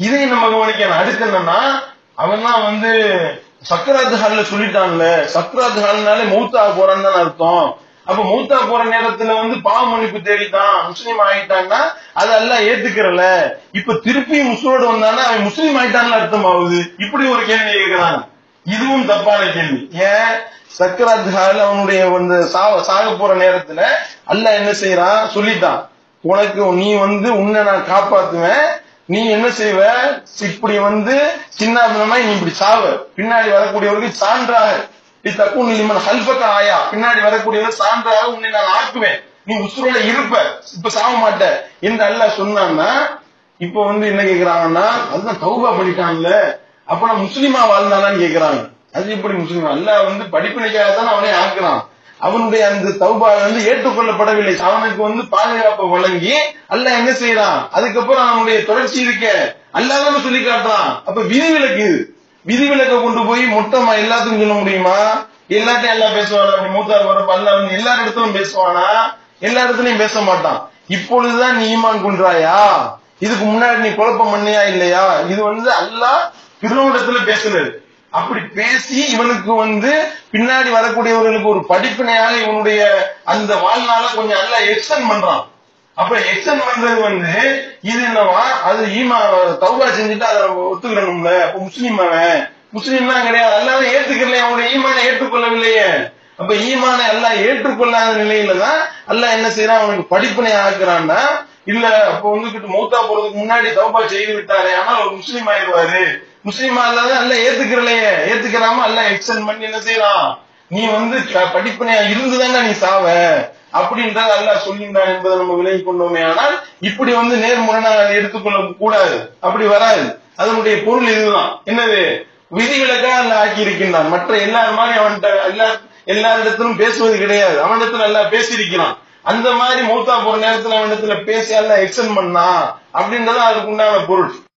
இதையும் நம்ம கவனிக்கணும் அடுத்து என்னன்னா அவன் தான் வந்து சக்கராத்து ஹால்ல சொல்லிட்டான்ல சக்கராத்து ஹால்னாலே மௌத்தா போறான்னு தானே அர்த்தம் அப்ப மௌத்தா போற நேரத்துல வந்து பாவ மன்னிப்பு தேடிட்டான் முஸ்லீம் ஆகிட்டான்னா அது எல்லாம் ஏத்துக்கிறல இப்ப திருப்பி முஸ்லோடு வந்தானா அவன் முஸ்லீம் ஆயிட்டான்னு அர்த்தம் ஆகுது இப்படி ஒரு கேள்வி கேட்கிறான் இதுவும் தப்பான கேள்வி ஏன் சக்கராத் ஹால் அவனுடைய வந்து சாவ சாக போற நேரத்துல அல்லாஹ் என்ன செய்யறான் சொல்லிட்டான் உனக்கு நீ வந்து உன்னை நான் காப்பாத்துவேன் நீ என்ன செய்வ இப்படி வந்து சின்ன நீ இப்படி சாவ பின்னாடி வரக்கூடியவர்களுக்கு சான்றாக நீ தப்பு நிலிமன் ஹல்பக்க ஆயா பின்னாடி வரக்கூடியவர் சான்றாக உன்னை நான் ஆக்குவேன் நீ உசுரோட இருப்ப இப்ப சாக மாட்ட என்று அல்லாஹ் சொன்னான்னா இப்ப வந்து என்ன கேக்குறாங்கன்னா அதுதான் தௌபா பண்ணிட்டான்ல அப்ப நான் முஸ்லீமா வாழ்ந்தானான்னு கேக்குறாங்க அது எப்படி முஸ்லீம் அல்லாஹ் வந்து படிப்பினைக்காக தான் அவனை ஆக்குறான் அவனுடைய அந்த தௌபா வந்து ஏற்றுக்கொள்ளப்படவில்லை அவனுக்கு வந்து பாதுகாப்பை வழங்கி அல்லாஹ் என்ன செய்யறான் அதுக்கப்புறம் அவனுடைய தொடர்ச்சி இருக்க அல்லாஹ் தானே சொல்லி காட்டுறான் அப்ப விதிவிலக்கு இது விதிவிலக்க கொண்டு போய் மொத்தமா எல்லாத்துக்கும் சொல்ல முடியுமா எல்லாத்தையும் எல்லாம் பேசுவானா அப்படி மூத்தா வரப்ப அல்லாஹ் வந்து எல்லா இடத்துலயும் பேசுவானா எல்லா இடத்துலயும் பேச மாட்டான் இப்பொழுதுதான் நீ ஈமான் கொன்றாயா இதுக்கு முன்னாடி நீ குழப்பம் பண்ணியா இல்லையா இது வந்து அல்லாஹ் திருவிடத்துல பேசுனது அப்படி பேசி இவனுக்கு வந்து பின்னாடி வரக்கூடியவர்களுக்கு ஒரு படிப்பினையாக இவனுடைய அந்த வாழ்நாள கொஞ்சம் நல்லா எக்ஸ்டென்ட் பண்றான் அப்ப எக்ஸ்டென்ட் பண்றது வந்து இது என்னவா அது ஈமா தௌபா செஞ்சுட்டு அதை நம்ம ஒத்துக்கிறணும்ல அப்ப முஸ்லீம் அவன் முஸ்லீம் தான் கிடையாது அல்லாத ஏத்துக்கல அவனுடைய ஈமானை ஏற்றுக்கொள்ளவில்லையே அப்ப ஈமானை எல்லாம் ஏற்றுக்கொள்ளாத நிலையில தான் அல்லாஹ் என்ன செய்யறான் அவனுக்கு படிப்பினை ஆக்குறான்னா இல்ல அப்ப வந்துகிட்டு மௌத்தா போறதுக்கு முன்னாடி தௌபா செய்து விட்டாரே ஆனால் ஒரு முஸ்லீம் ஆயிடுவாரு முஸ்லீமா இல்லாத அல்ல ஏத்துக்கிறலையே ஏத்துக்கிறாம அல்ல எக்ஸ்டென்ட் பண்ணி என்ன செய்யறான் நீ வந்து க- படிப்பினையா இருந்துதாங்க நீ சாவ அப்படின்றத அல்லாஹ் சொல்லியிருந்தான் என்பதை நம்ம விலகி கொண்டோமே ஆனால் இப்படி வந்து நேர்முரணா எடுத்துக்கொள்ள கூடாது அப்படி வராது அதனுடைய பொருள் இதுதான் என்னது விதிவிலக்கா அல்ல ஆக்கி இருக்கின்றான் மற்ற எல்லார் மாதிரி அவன்கிட்ட எல்லா எல்லா இடத்திலும் பேசுவது கிடையாது அவனிடத்துல எல்லாம் பேசியிருக்கிறான் அந்த மாதிரி மூத்தா போற நேரத்துல அவனிடத்துல பேசி எல்லாம் எக்ஸ்டென்ட் பண்ணா அப்படின்றத அதுக்கு உண்டான பொருள்